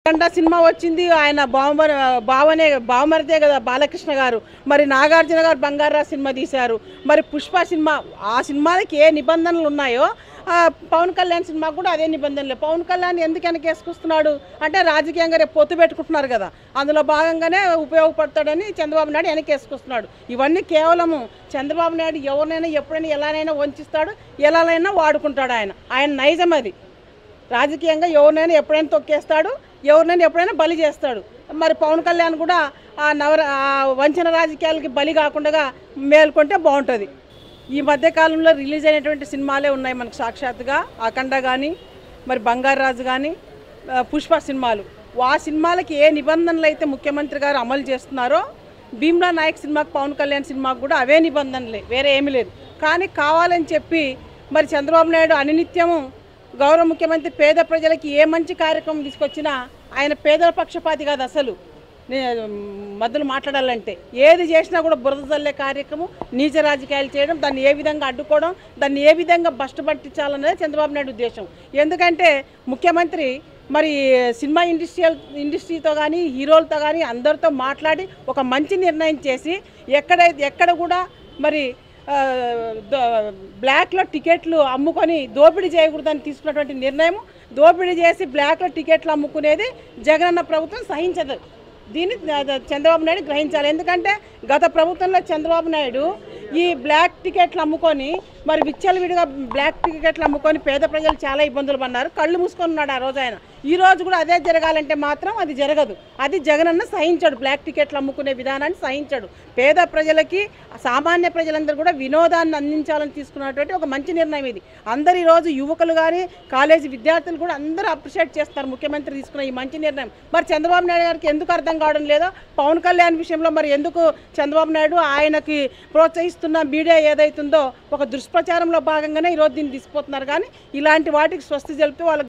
కండా cinema వచ్చింది ఆయన బావమరి బావనే బావమరిదే కదా బాలకృష్ణ గారు మరి నాగార్జున గారు బంగారా సినిమా తీశారు మరి పుష్ప సినిమా ఆ సినిమాలకి ఏ నిబంధనలు ఉన్నాయో ఆ పవన్ కళ్యాణ్ సినిమాకు కూడా అదే నిబంధనలే పవన్ కళ్యాణ్ ఎందుకు వెనకేసుకొస్తున్నాడు అంటే రాజకీయంగా రేపు పొత్తు పెట్టుకుంటున్నారు కదా అందులో భాగంగానే ఉపయోగపడతాడని చంద్రబాబు నాయుడు వెనకేసుకొస్తున్నాడు ఇవన్నీ కేవలము చంద్రబాబు నాయుడు ఎవరినైనా ఎప్పుడైనా ఎలానైనా వంచిస్తాడు ఎలానైనా వాడుకుంటాడు ఆయన ఆయన నైజం అది రాజకీయంగా ఎవరినైనా ఎప్పుడైనా తొక్కేస్తాడు ఎవరినైనా ఎప్పుడైనా బలి చేస్తాడు మరి పవన్ కళ్యాణ్ కూడా ఆ నవర ఆ వంచన రాజకీయాలకి బలి కాకుండా మేల్కొంటే బాగుంటుంది ఈ మధ్య కాలంలో రిలీజ్ అయినటువంటి సినిమాలే ఉన్నాయి మనకు సాక్షాత్తుగా అఖండ కానీ మరి బంగారు రాజు కానీ ఆ, పుష్ప సినిమాలు ఆ సినిమాలకి ఏ నిబంధనలు అయితే ముఖ్యమంత్రి గారు అమలు చేస్తున్నారో భీమ్లా నాయక్ సినిమాకి పవన్ కళ్యాణ్ సినిమాకు కూడా అవే నిబంధనలే వేరే ఏమీ లేదు కానీ కావాలని చెప్పి మరి చంద్రబాబు నాయుడు అనినిత్యము గౌరవ ముఖ్యమంత్రి పేద ప్రజలకి ఏ మంచి కార్యక్రమం తీసుకొచ్చినా ఆయన పేదల పక్షపాతి కాదు అసలు నే- మధ్యలో మాట్లాడాలంటే ఏది చేసినా కూడా బురద చల్లే కార్యక్రమం నీచ రాజకీయాలు చేయడం దాన్ని ఏ విధంగా అడ్డుకోవడం దాన్ని ఏ విధంగా బస్టు పట్టించాలన్నది చంద్రబాబు నాయుడు ఉద్దేశం ఎందుకంటే ముఖ్యమంత్రి మరి సినిమా ఇండస్ట్రియల్ ఇండస్ట్రీతో కానీ హీరోలతో కానీ అందరితో మాట్లాడి ఒక మంచి నిర్ణయం చేసి ఎక్కడైతే ఎక్కడ కూడా మరి ఆ, ద- బ్లాక్లో టికెట్లు అమ్ముకొని దోపిడీ చేయకూడదని తీసుకున్నటువంటి నిర్ణయం దోపిడీ చేసి బ్లాక్లో టికెట్లు అమ్ముకునేది జగనన్న ప్రభుత్వం సహించదు దీన్ని ద- ద- చంద్రబాబు నాయుడు గ్రహించాలి ఎందుకంటే గత ప్రభుత్వంలో చంద్రబాబు నాయుడు ఈ బ్లాక్ టికెట్లు అమ్ముకొని మరి విచ్చలవిడిగా బ్లాక్ టికెట్లు అమ్ముకొని పేద ప్రజలు చాలా ఇబ్బందులు పడినారు కళ్ళు మూసుకొని ఉన్నాడు ఆ రోజు ఆయన ఈ రోజు కూడా అదే జరగాలంటే మాత్రం అది జరగదు అది జగనన్న సహించాడు బ్లాక్ టికెట్లు అమ్ముకునే విధానాన్ని సహించాడు పేద ప్రజలకి సామాన్య ప్రజలందరూ కూడా వినోదాన్ని అందించాలని తీసుకున్నటువంటి ఒక మంచి నిర్ణయం ఇది అందరు ఈ రోజు యువకులు కానీ కాలేజీ విద్యార్థులు కూడా అందరూ అప్రిషియేట్ చేస్తారు ముఖ్యమంత్రి తీసుకున్న ఈ మంచి నిర్ణయం మరి చంద్రబాబు నాయుడు గారికి ఎందుకు అర్థం కావడం లేదో పవన్ కళ్యాణ్ విషయంలో మరి ఎందుకు చంద్రబాబు నాయుడు ఆయనకి ప్రోత్సహిస్తున్న మీడియా ఏదైతుందో ఒక దుష్ప్రచారంలో భాగంగానే ఈరోజు దీన్ని తీసుకుపోతున్నారు కానీ ఇలాంటి వాటికి స్వస్తి చెబుతూ వాళ్ళకి